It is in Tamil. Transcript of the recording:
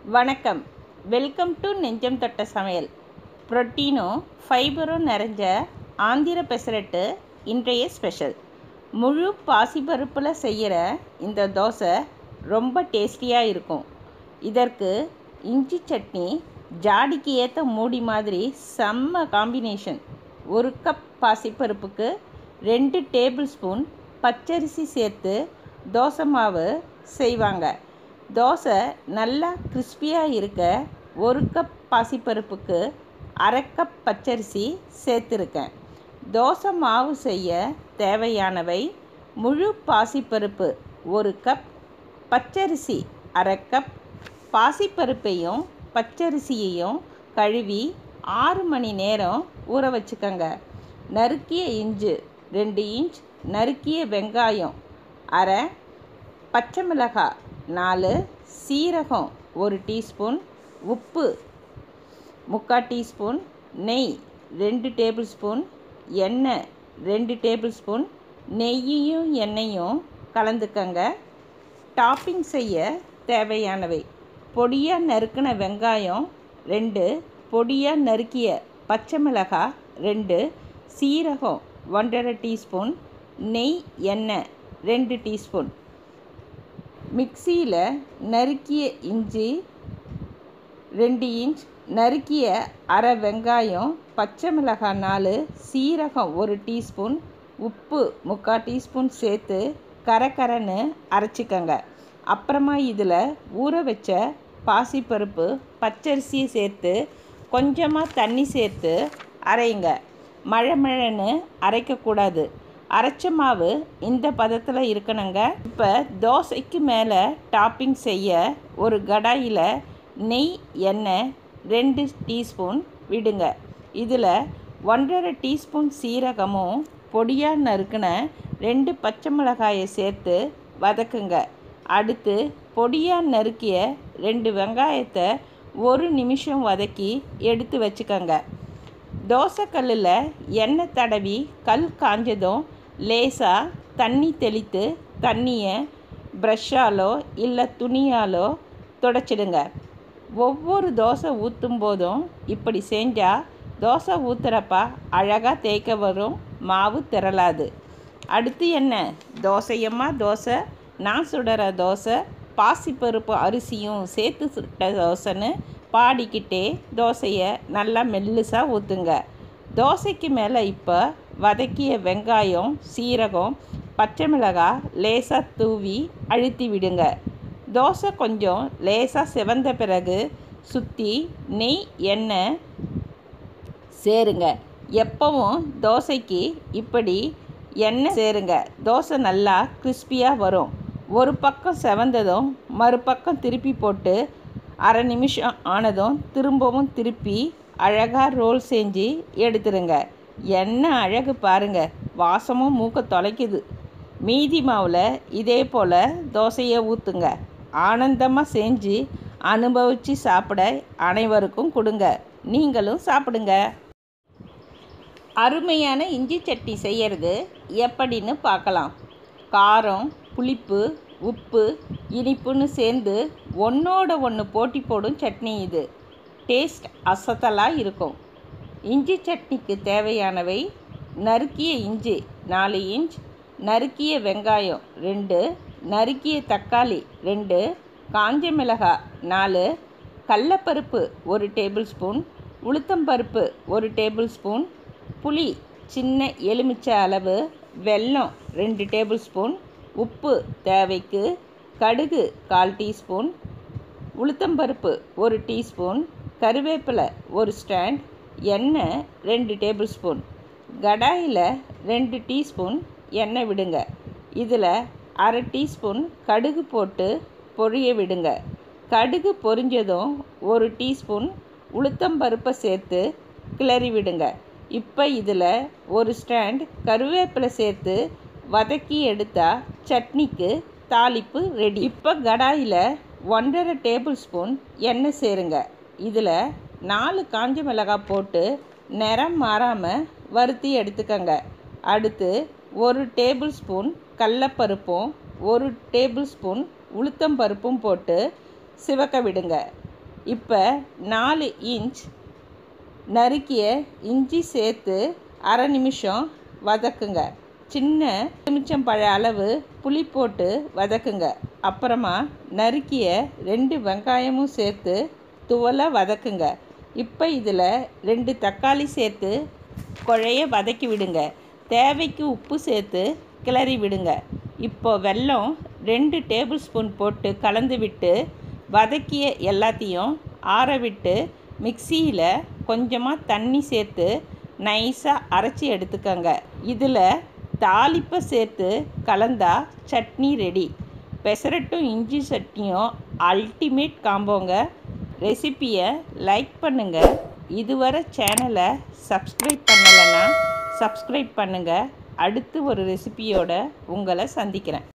வணக்கம் வெல்கம் டு நெஞ்சம் தொட்ட சமையல் புரோட்டீனும் ஃபைபரும் நிறைஞ்ச ஆந்திர பெசரட்டு இன்றைய ஸ்பெஷல் முழு பாசிப்பருப்பில் செய்கிற இந்த தோசை ரொம்ப டேஸ்டியாக இருக்கும் இதற்கு இஞ்சி சட்னி ஜாடிக்கு ஏற்ற மூடி மாதிரி செம்ம காம்பினேஷன் ஒரு கப் பாசிப்பருப்புக்கு ரெண்டு டேபிள் ஸ்பூன் பச்சரிசி சேர்த்து தோசை மாவு செய்வாங்க தோசை நல்லா கிறிஸ்பியாக இருக்க ஒரு கப் பாசிப்பருப்புக்கு அரை கப் பச்சரிசி சேர்த்துருக்கேன் தோசை மாவு செய்ய தேவையானவை முழு பாசிப்பருப்பு ஒரு கப் பச்சரிசி அரை கப் பாசிப்பருப்பையும் பச்சரிசியையும் கழுவி ஆறு மணி நேரம் ஊற வச்சுக்கோங்க நறுக்கிய இஞ்சு ரெண்டு இன்ச் நறுக்கிய வெங்காயம் அரை பச்சை மிளகாய் நாலு சீரகம் ஒரு டீஸ்பூன் உப்பு முக்கால் டீஸ்பூன் நெய் ரெண்டு டேபிள் ஸ்பூன் எண்ணெய் ரெண்டு டேபிள் ஸ்பூன் நெய்யையும் எண்ணெயும் கலந்துக்கங்க டாப்பிங் செய்ய தேவையானவை பொடியாக நறுக்கின வெங்காயம் ரெண்டு பொடியாக நறுக்கிய பச்சை மிளகாய் ரெண்டு சீரகம் ஒன்றரை டீஸ்பூன் நெய் எண்ணெய் ரெண்டு டீஸ்பூன் மிக்சியில் நறுக்கிய இஞ்சி ரெண்டு இன்ச் நறுக்கிய அரை வெங்காயம் பச்சை மிளகாய் நாலு சீரகம் ஒரு டீஸ்பூன் உப்பு முக்கால் டீஸ்பூன் சேர்த்து கரகரன்னு அரைச்சிக்கங்க அப்புறமா இதில் ஊற வச்ச பாசிப்பருப்பு பச்சரிசியை சேர்த்து கொஞ்சமாக தண்ணி சேர்த்து அரையுங்க மழை மழைன்னு அரைக்கக்கூடாது அரைச்ச மாவு இந்த பதத்தில் இருக்கணுங்க இப்போ தோசைக்கு மேலே டாப்பிங் செய்ய ஒரு கடாயில் நெய் எண்ணெய் ரெண்டு டீஸ்பூன் விடுங்க இதில் ஒன்றரை டீஸ்பூன் சீரகமும் பொடியாக நறுக்கின ரெண்டு பச்சை மிளகாயை சேர்த்து வதக்குங்க அடுத்து பொடியாக நறுக்கிய ரெண்டு வெங்காயத்தை ஒரு நிமிஷம் வதக்கி எடுத்து வச்சுக்கோங்க தோசைக்கல்லில் எண்ணெய் தடவி கல் காஞ்சதும் லேசாக தண்ணி தெளித்து தண்ணியை ப்ரஷ்ஷாலோ இல்லை துணியாலோ தொடச்சிடுங்க ஒவ்வொரு தோசை ஊற்றும் போதும் இப்படி செஞ்சால் தோசை ஊற்றுறப்ப அழகாக தேய்க்க வரும் மாவு திரளாது அடுத்து என்ன தோசையம்மா தோசை நான் சுடுற தோசை பாசிப்பருப்பு அரிசியும் சேர்த்து சுட்ட தோசைன்னு பாடிக்கிட்டே தோசையை நல்லா மெல்லுசாக ஊற்றுங்க தோசைக்கு மேலே இப்போ வதக்கிய வெங்காயம் சீரகம் பச்சை மிளகாய் லேசாக தூவி அழுத்தி விடுங்க தோசை கொஞ்சம் லேசாக செவந்த பிறகு சுற்றி நெய் எண்ணெய் சேருங்க எப்பவும் தோசைக்கு இப்படி எண்ணெய் சேருங்க தோசை நல்லா கிறிஸ்பியாக வரும் ஒரு பக்கம் செவந்ததும் மறுபக்கம் திருப்பி போட்டு அரை நிமிஷம் ஆனதும் திரும்பவும் திருப்பி அழகாக ரோல் செஞ்சு எடுத்துருங்க என்ன அழகு பாருங்க வாசமும் மூக்க தொலைக்குது மீதி மாவில் இதே போல் தோசையை ஊற்றுங்க ஆனந்தமாக செஞ்சு அனுபவித்து சாப்பிட அனைவருக்கும் கொடுங்க நீங்களும் சாப்பிடுங்க அருமையான இஞ்சி சட்னி செய்கிறது எப்படின்னு பார்க்கலாம் காரம் புளிப்பு உப்பு இனிப்புன்னு சேர்ந்து ஒன்றோட ஒன்று போட்டி போடும் சட்னி இது டேஸ்ட் அசத்தலாக இருக்கும் இஞ்சி சட்னிக்கு தேவையானவை நறுக்கிய இஞ்சி நாலு இன்ச் நறுக்கிய வெங்காயம் ரெண்டு நறுக்கிய தக்காளி ரெண்டு காஞ்ச மிளகாய் நாலு கடலப்பருப்பு ஒரு டேபிள் ஸ்பூன் உளுத்தம்பருப்பு ஒரு டேபிள் ஸ்பூன் புளி சின்ன எலுமிச்சை அளவு வெல்லம் ரெண்டு டேபிள் ஸ்பூன் உப்பு தேவைக்கு கடுகு கால் டீஸ்பூன் உளுத்தம்பருப்பு ஒரு டீஸ்பூன் கருவேப்பிலை ஒரு ஸ்டாண்ட் எண்ணெய் ரெண்டு டேபிள் ஸ்பூன் கடாயில் ரெண்டு டீஸ்பூன் எண்ணெய் விடுங்க இதில் அரை டீஸ்பூன் கடுகு போட்டு பொரிய விடுங்க கடுகு பொரிஞ்சதும் ஒரு டீஸ்பூன் உளுத்தம்பருப்பை சேர்த்து கிளறி விடுங்க இப்போ இதில் ஒரு ஸ்டாண்ட் கருவேப்பிலை சேர்த்து வதக்கி எடுத்தால் சட்னிக்கு தாளிப்பு ரெடி இப்போ கடாயில் ஒன்றரை டேபிள் ஸ்பூன் எண்ணெய் சேருங்க இதில் நாலு காஞ்ச மிளகாய் போட்டு நிறம் மாறாமல் வறுத்தி எடுத்துக்கங்க அடுத்து ஒரு டேபிள் ஸ்பூன் கடலப்பருப்பும் ஒரு டேபிள் ஸ்பூன் உளுத்தம் பருப்பும் போட்டு சிவக்க விடுங்க இப்போ நாலு இன்ச் நறுக்கிய இஞ்சி சேர்த்து அரை நிமிஷம் வதக்குங்க சின்ன எலுமிச்சம்பழ அளவு புளி போட்டு வதக்குங்க அப்புறமா நறுக்கிய ரெண்டு வெங்காயமும் சேர்த்து துவலை வதக்குங்க இப்போ இதில் ரெண்டு தக்காளி சேர்த்து குழைய வதக்கி விடுங்க தேவைக்கு உப்பு சேர்த்து கிளறி விடுங்க இப்போ வெல்லம் ரெண்டு டேபிள் ஸ்பூன் போட்டு கலந்து விட்டு வதக்கிய எல்லாத்தையும் ஆற விட்டு மிக்சியில் கொஞ்சமாக தண்ணி சேர்த்து நைஸாக அரைச்சி எடுத்துக்கோங்க இதில் தாளிப்பை சேர்த்து கலந்தா சட்னி ரெடி பெசரட்டும் இஞ்சி சட்னியும் அல்டிமேட் காம்போங்க ரெசிப்பியை லைக் பண்ணுங்கள் இதுவரை சேனலை சப்ஸ்கிரைப் பண்ணலைன்னா சப்ஸ்கிரைப் பண்ணுங்கள் அடுத்து ஒரு ரெசிபியோட உங்களை சந்திக்கிறேன்